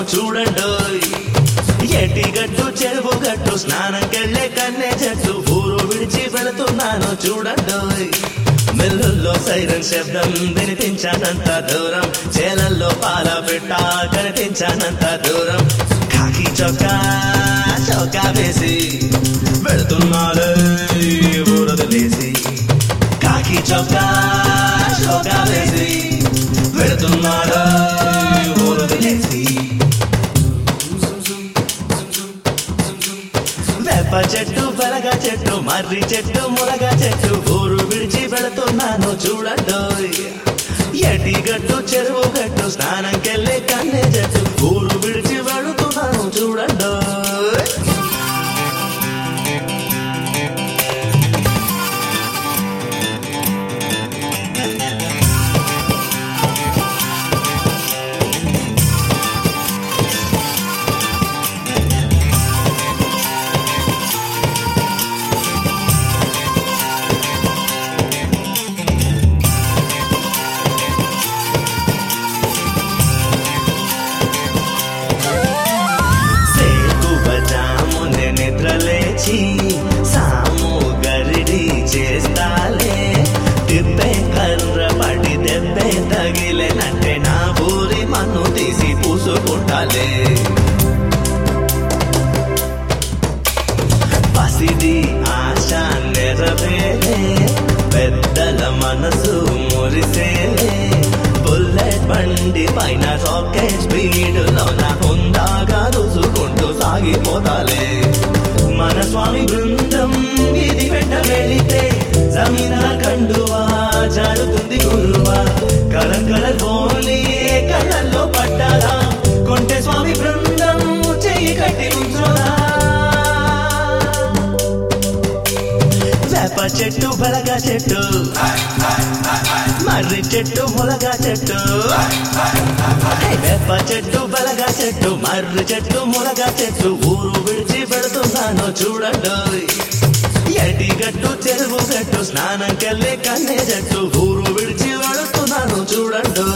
చూడండు ఎటి గట్టు చెరువు గట్టు స్నానంకెళ్ళే కన్నే చెట్టు ఊరు విడిచి వెళుతున్నాను చూడండు మెల్లుల్లో సైరన్ శబ్దం వినిపించానంత దూరం చేలల్లో పాల పెట్ట కనిపించానంత దూరం కాకి చొక్కా చొక్కా వేసి వెళుతున్నాలే ఊరదిలేసి కాకి చొక్కా చొక్కా వేసి వెళుతున్నాలే ఊరదిలేసి వేప చెట్టు బలగ చెట్టు మర్రి చెట్టు ములగ చెట్టు ఊరు విడిచి వెళుతున్నాను చూడండు ఎటి గట్టు చెరువు గట్టు స్నానంకెళ్ళే కన్నె చెట్టు ఊరు విడిచి వెళుతున్నాను చూడండు సేకు బజామునే నిద్రలేచి సాము గరిడి చేస్తాలే తిప్పే కర్ర పడి దెబ్బే తగిలేనంటే నా ఊరి మన్ను తీసి పూసుకుంటాలే పసిడి ఆశ నెరవేరే పెద్దల మనసు మురిసేలే బుల్లెట్ బండి పైన రాకెట్ స్పీడ్ లోన హుందాగా రుసుకుంటూ సాగిపోతాలే మన స్వామి బృందం ఇది వెంట వెళితే జమీనా కండువా జారుతుంది గురువా కలర్ కలర్ హోలీ కళ్ళల్లో పడ్డారా కొంటే స్వామి బృందం చెయ్యి కట్టి ఉంచోరా వేప చెట్టు బలగ చెట్టు మర్రి చెట్టు ములగ చెట్టు హే, వేప చెట్టు బలగ చెట్టు మర్రి చెట్టు ములగ చెట్టు ఊరు విడిచి పెడుతున్నాను చూడండు ఎటి గట్టు చెరువు గట్టు స్నానంకెళ్ళే కన్నే చెట్టు ఊరు విడిచి వెళుతున్నాను చూడండు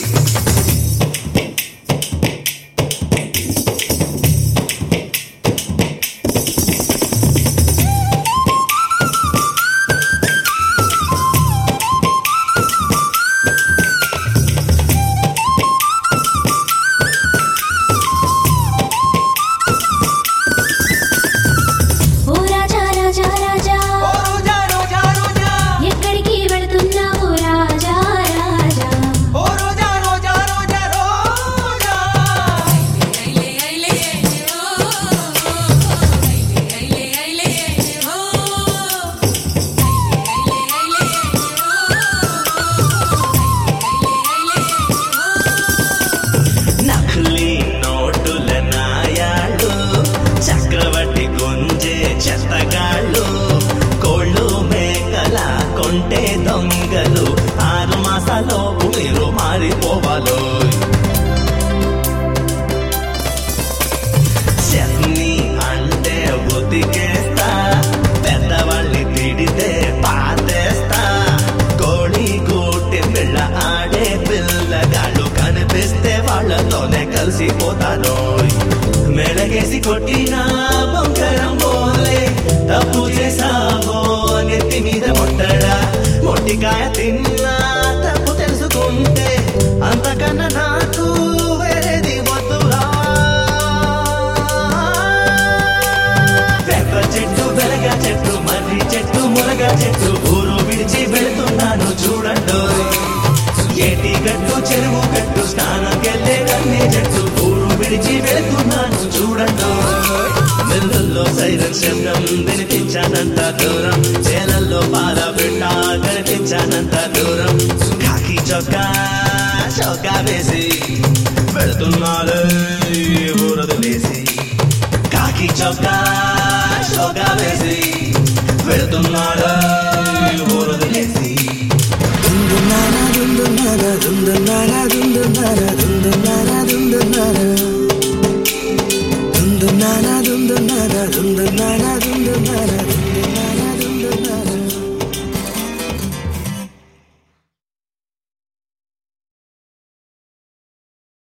ఓ రాజా రాజా రాజా ఎక్కడికి వెళుతున్నావు రాజా రాజా నకిలీ నోటుల నాయాళ్ళు చక్రవర్తి గుంజే చెత్తగాళ్ళు కోళ్ళు మేకల కొంటే దొంగలు ఆరు మాసాలోపు మీరు మారిపోవాలో చట్నీ అంటే ఉతికేస్తా పెద్దవాళ్ళని తిడితే పాతేస్తా కోడి కూటి పిల్ల ఆడే పిల్లగాళ్ళు కనిపిస్తే వాళ్ళతోనే కలిసిపోతాను మెడగేసి కొట్టినా బొంకరం పోలే తప్పు చేసావో నెత్తి మీద ముట్టడా మొట్టికాయ తిన్నా తప్పు తెలుసుకుంటే అంతకన్నా నాకు వేరేది వద్దురా వేప చెట్టు వెలగ చెట్టు మర్రి చెట్టు మునగ చెట్టు ఊరు విడిచి వెళుతున్నాను చూడండు ఏటి గట్టు చెరువు గట్టు స్నానంకెళ్ళే కన్నే చెట్టు ఊరు విడిచి వెళుతున్నాను చూడండు మెల్లుల్లో సైరన్ శబ్దం వినిపించానంత దూరం చేలల్లో పాల బిడ్డ కనిపించానంత దూరం కాకి చొక్కా చొక్కా వేసి వెళుతున్నాలే ఊరదులేసి కాకి చొక్కా చొక్కా వేసి వెళుతున్నాడు ఊరదులేసి దుందున్నారా దుందున్నారా దుందున్నారా దుందున్నారా